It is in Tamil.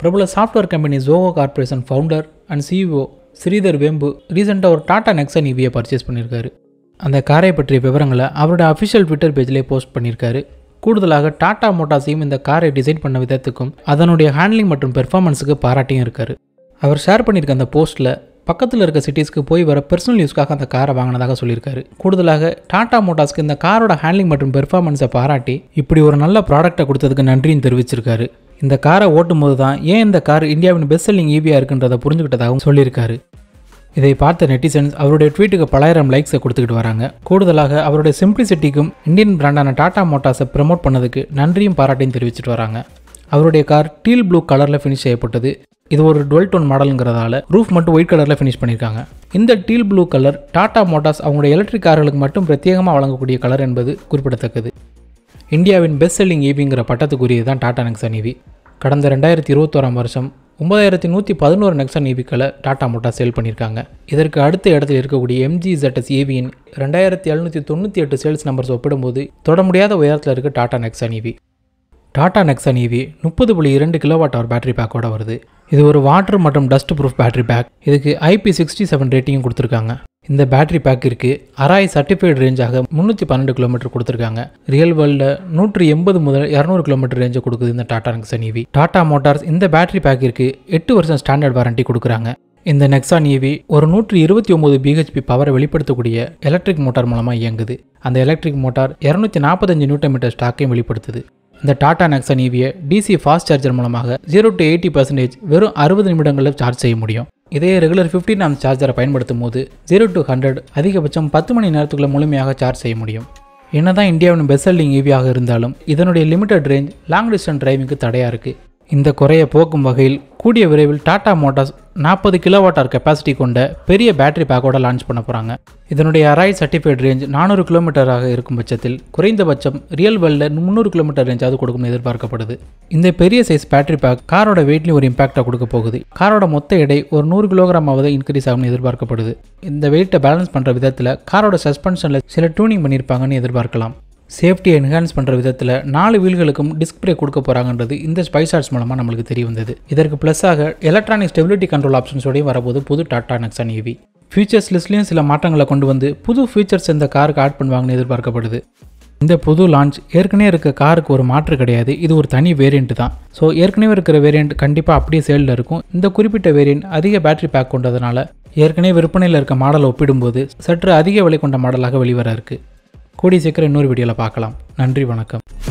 பிரபல software company Zoho corporation founder and CEO Sridhar Vembu ரீசெண்டாக ஒரு டாடா நெக்ஸான் ஈவியை பர்ச்சேஸ் பண்ணியிருக்காரு அந்த காரை பற்றிய விவரங்களை அவரோட அஃபிஷியல் ட்விட்டர் பேஜ்லேயே போஸ்ட் பண்ணியிருக்காரு கூடுதலாக டாடா மோட்டார்ஸையும் இந்த காரை டிசைன் பண்ண விதத்துக்கும் அதனுடைய ஹேண்ட்லிங் மற்றும் பெர்ஃபார்மன்ஸுக்கு பாராட்டியும் இருக்காரு அவர் ஷேர் பண்ணியிருக்க அந்த போஸ்ட்டில் பக்கத்தில் இருக்க சிட்டிஸ்க்கு போய் வர பர்சனல் யூஸ்க்காக அந்த காரை வாங்கினதாக சொல்லியிருக்காரு கூடுதலாக டாடா மோட்டார்ஸ்க்கு இந்த காரோட ஹேண்ட்லிங் மற்றும் பெர்ஃபார்மன்ஸை பாராட்டி இப்படி ஒரு நல்ல ப்ராடக்ட்டை கொடுத்ததுக்கு நன்றியும் தெரிவிச்சிருக்காரு இந்த காரை ஓட்டும் போது தான் ஏன் இந்த கார் இந்தியாவின் பெஸ்ட் செல்லிங் ஈவியாக இருக்குன்றதை புரிஞ்சுக்கிட்டதாகவும் சொல்லியிருக்காரு இதை பார்த்த நெட்டிசன்ஸ் அவருடைய ட்வீட்டுக்கு பலாயிரம் லைக்ஸை கொடுத்துக்கிட்டு வராங்க கூடுதலாக அவருடைய சிம்பிளிசிட்டிக்கும் இந்தியன் பிராண்டான டாடா மோட்டார்ஸை ப்ரமோட் பண்ணதுக்கு நன்றியும் பாராட்டையும் தெரிவிச்சிட்டு வராங்க அவருடைய கார் டீல் ப்ளூ கலரில் ஃபினிஷ் செய்யப்பட்டது இது ஒரு டுவெல் டோன் மாடலுங்கிறதால ரூஃப் மட்டும் ஒயிட் கலரில் ஃபினிஷ் பண்ணியிருக்காங்க இந்த teal blue colour Tata Motors அவங்களுடைய எலக்ட்ரிக் கார்களுக்கு மட்டும் பிரத்யேகமாக வழங்கக்கூடிய கலர் என்பது குறிப்பிடத்தக்கது இந்தியாவின் பெஸ்ட் செல்லிங் ஈவிங்கிற பட்டத்துக்குரியது தான் டாடா நெக்ஸான் ஈவி கடந்த ரெண்டாயிரத்தி இருபத்தோராம் வருஷம் ஒன்பதாயிரத்தி நூற்றி பதினோரு நெக்ஸான் ஈவிக்களை டாடா மோட்டார் சேல் பண்ணியிருக்காங்க இதற்கு அடுத்த இடத்துல இருக்கக்கூடிய எம்ஜி ZS ஈவியின் ரெண்டாயிரத்தி எழுநூற்றி தொண்ணூற்றி எட்டு சேல்ஸ் நம்பர்ஸ் ஒப்பிடும்போது தொட முடியாத உயரத்தில் இருக்க Tata Nexon EV Tata Nexon EV முப்பது புள்ளி இரண்டு கிலோவாட் ஹவர் பேட்டரி பேக்கோட வருது இது ஒரு வாட்டர் மற்றும் டஸ்ட் ப்ரூஃப் பேட்டரி பேக் இதுக்கு ஐபி சிக்ஸ்டி செவன் ரேட்டிங்கும் கொடுத்துருக்காங்க இந்த பேட்டரி பேக்கிற்கு அராய் சர்டிஃபைடு ரேஞ்சாக முந்நூற்றி பன்னெண்டு கிலோமீட்டர் கொடுத்துருக்காங்க ரியல் வேர்ல்டில் நூற்றி எண்பது முதல் இரநூறு கிலோமீட்டர் ரேஞ்சை கொடுக்குது இந்த Tata Nexon EV Tata Motors இந்த பேட்டரி பேக்கிற்கு எட்டு வருஷம் ஸ்டாண்டர்ட் வாரண்டி கொடுக்குறாங்க இந்த நெக்ஸான் ஈவி ஒரு நூற்றி இருபத்தி ஒம்பது பிஹெச்பி பவரை வெளிப்படுத்தக்கூடிய எலக்ட்ரிக் மோட்டார் மூலமாக இயங்குது அந்த எலக்ட்ரிக் மோட்டார் இரநூத்தி நாற்பத்தஞ்சு நியூட்டன் மீட்டர் ஸ்டாக்கையும் வெளிப்படுத்துது இந்த டாடா நெக்ஸான் ஈவியை டிசி ஃபாஸ்ட் சார்ஜர் மூலமாக ஜீரோ டு எயிட்டி பர்சன்டேஜ் வெறும் அறுபது நிமிடங்களில் சார்ஜ் செய்ய முடியும் இதே ரெகுலர் 15 ஆம் சார்ஜரை பயன்படுத்தும் போது ஜீரோ டு ஹண்ட்ரட் அதிகபட்சம் பத்து மணி நேரத்துக்குள்ள முழுமையாக சார்ஜ் செய்ய முடியும் என்னதான் இந்தியாவின் பெஸ்ட் செல்லிங் ஈவியாக இருந்தாலும் இதனுடைய லிமிட்டட் ரேஞ்ச் லாங் டிஸ்டன்ஸ் டிரைவிங்க்கு தடையாக இருக்குது இந்த குறையை போக்கும் வகையில் கூடிய விரைவில் டாடா மோட்டார்ஸ் நாற்பது கிலோவாட் ஹவர் கெப்பாசிட்டி கொண்ட பெரிய பேட்டரி பேக்கோட லான்ச் பண்ண போகிறாங்க இதனுடைய அராய் சர்டிஃபைட் ரேஞ்ச் நானூறு கிலோமீட்டராக இருக்கும் பட்சத்தில் குறைந்தபட்சம் ரியல் வேர்ல்டில் முந்நூறு கிலோமீட்டர் ரேஞ்சாவது கொடுக்கும்னு எதிர்பார்க்கப்படுது இந்த பெரிய சைஸ் பேட்டரி பேக் காரோட வெயிட்லையும் ஒரு இம்பாக்டை கொடுக்க போகுது காரோட மொத்த எடை ஒரு நூறு கிலோகிராம் ஆவது இன்க்ரீஸ் ஆகும்னு எதிர்பார்க்கப்படுது இந்த வெயிட்டை பேலன்ஸ் பண்ணுற விதத்தில் காரோட சஸ்பென்ஷனில் சில டியூனிங் பண்ணியிருப்பாங்கன்னு எதிர்பார்க்கலாம் சேஃப்டியை என்ஹான்ஸ் பண்ணுற விதத்தில் நாலு வீல்களுக்கும் டிஸ்க் பிரேக் கொடுக்க போகிறாங்கன்றது இந்த ஸ்பைசார்ட்ஸ் மூலமாக நம்மளுக்கு தெரிய வந்தது இதற்கு ப்ளஸ்ஸாக எலக்ட்ரானிக் ஸ்டெபிலிட்டி கண்ட்ரோல் ஆப்ஷன்ஸோடையும் வரப்போது புது டாடா நெக்ஸான் ஈவி ஃபீச்சர்ஸ் லிஸ்ட்லேயும் சில மாற்றங்களை கொண்டு வந்து புது ஃபீச்சர்ஸ் இந்த காருக்கு ஆட் பண்ணுவாங்கன்னு எதிர்பார்க்கப்படுது இந்த புது லான்ச் ஏற்கனவே இருக்க காருக்கு ஒரு மாற்று கிடையாது இது ஒரு தனி வேரியண்ட் தான் ஸோ ஏற்கனவே இருக்கிற வேரியண்ட் கண்டிப்பாக அப்படியே சேலில் இருக்கும் இந்த குறிப்பிட்ட வேரியண்ட் அதிக பேட்டரி பேக் கொண்டதுனால ஏற்கனவே விற்பனையில் இருக்க மாடலை ஒப்பிடும்போது சற்று அதிக விலை கொண்ட மாடலாக வெளிவர இருக்குது கூடிய சீக்கிரம் இன்னொரு வீடியோவில் பார்க்கலாம் நன்றி வணக்கம்